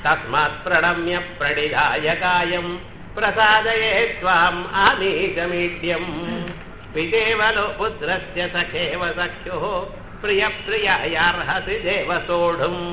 तस्मात् प्रणम्य प्रणिधाय कायम् प्रसादये त्वाम् आमीशमीड्यम् पितेवलो पुत्रस्य सखेव सख्युः प्रियप्रियायार्हसि देव सोढुम्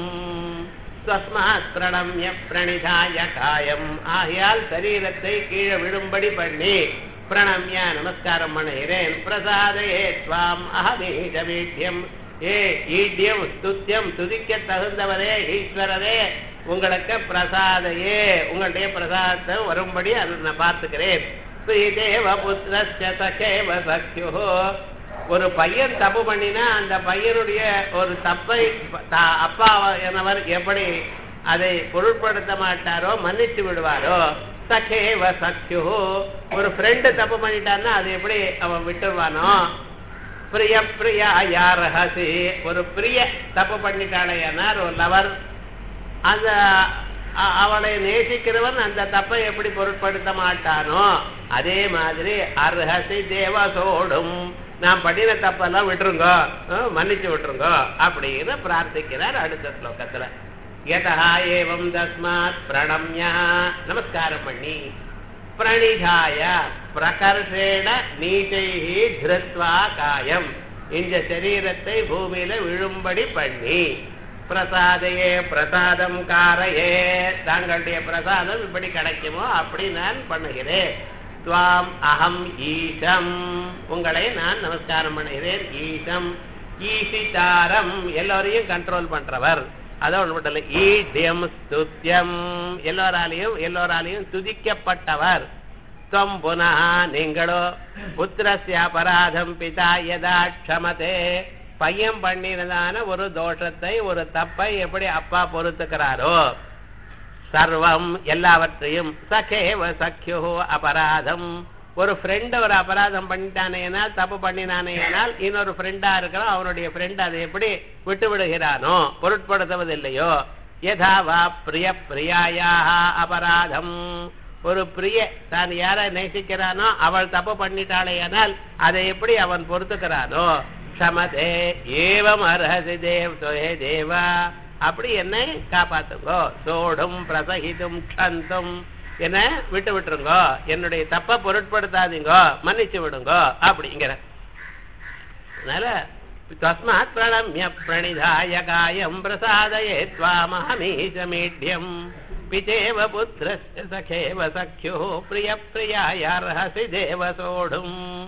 தஸ்மாத் பிரணம்ய பிரணிதாய காயம் ஆகையால் சரீரத்தை கீழே விழும்படி பண்ணி பிரணம்ய நமஸ்காரம் பண்ணுகிறேன் பிரசாதையே துவாம் அகமீஜமீட்யம் ஏ ஈட்யம் ஸ்துத்தியம் துதிக்க தகுந்தவரே ஈஸ்வரரே உங்களுக்கு பிரசாதையே உங்களுடைய பிரசாதத்தை வரும்படி அது நான் பார்த்துக்கிறேன் ஸ்ரீதேவ புத்திரஸ்ய சகேவ சக்யோ ஒரு பையன் தப்பு பண்ணினா அந்த பையனுடைய ஒரு தப்பை த- அப்பா எனவர் எப்படி அதை பொருட்படுத்த மாட்டாரோ மன்னிச்சு விடுவாரோ சகேவ சக்யு ஒரு ஃப்ரெண்டு தப்பு பண்ணிட்டான்னா அது எப்படி அவன் விட்டுருவானோ பிரிய பிரியா யாரஹசி ஒரு பிரிய தப்பு பண்ணிட்டாளையானார் ஒரு லவர் அந்த அ- அவளை நேசிக்கிறவன் அந்த தப்பை எப்படி பொருட்படுத்த மாட்டானோ அதே மாதிரி அர்ஹசி தேவசோடும் நான் பண்ணின தப்பெல்லாம் விட்டுருங்க அஹ், மன்னிச்சு விட்டுருங்க அப்படின்னு பிரார்த்திக்கிறார் அடுத்த ஸ்லோகத்துல யதா ஏவம் தஸ்மாத் பிரணம்யா நமஸ்காரம் பண்ணி பிரணிதாய பிரகர்ஷேண நீச்சைஹி திருத்வா காயம் இந்த சரீரத்தை பூமியில விழும்படி பண்ணி பிரசாதையே பிரசாதம் காரையே தாங்களுடைய பிரசாதம் இப்படி கிடைக்குமோ அப்படி நான் பண்ணுகிறேன் துவாம் அகம் ஈசம் உங்களை நான் நமஸ்காரம் பண்ணுகிறேன் ஈசம் ஈசிதாரம் எல்லோரையும் கண்ட்ரோல் பண்றவர் அதான் மட்டும் இல்லை ஈட்யம் ஸ்துத்யம் எல்லோராலையும் எல்லோராலையும் துதிக்கப்பட்டவர் துவம் புனः நீங்களோ புத்திரஸ்ய அபராதம் பிதா யதா க்ஷமதே பையன் பண்ணினதான ஒரு தோஷத்தை ஒரு தப்பை எப்படி அப்பா பொறுத்துக்கிறாரோ சர்வம் எல்லாவற்றையும் சகேவ சக்கியோ அபராதம் ஒரு ஃப்ரெண்ட் ஒரு அபராதம் பண்ணிட்டானேனால் தப்பு பண்ணினானேனால் இன்னொரு ஃப்ரெண்டா இருக்கிறோம் அவனுடைய ஃப்ரெண்ட் அதை எப்படி விட்டு விடுகிறானோ பொருட்படுத்துவதில்லையோ யதா வா பிரிய பிரியாயாக அபராதம் ஒரு பிரிய தான் யாரை நேசிக்கிறானோ அவள் தப்பு பண்ணிட்டாளேயானால் அதை எப்படி அவன் பொறுத்துக்கிறானோ க்ஷமதே ஏவம் அர்ஹசி தேவ் சோஹே தேவா அப்படி என்னை காப்பாத்துங்கோ சோடும் பிரசகிதும் க்ஷந்தும் என்ன விட்டு விட்டுருங்கோ என்னுடைய தப்பை பொருட்படுத்தாதீங்கோ மன்னிச்சு விடுங்கோ அப்படிங்கிற அதனால தஸ்மாத் பிரணம்ய பிரணிதாய காயம் பிரசாதயே त्वामहमीशमीढ्यम् पितेव पुत्रस्य सखेव सख्युः प्रियप्रियायार्हसि देव सोढुम्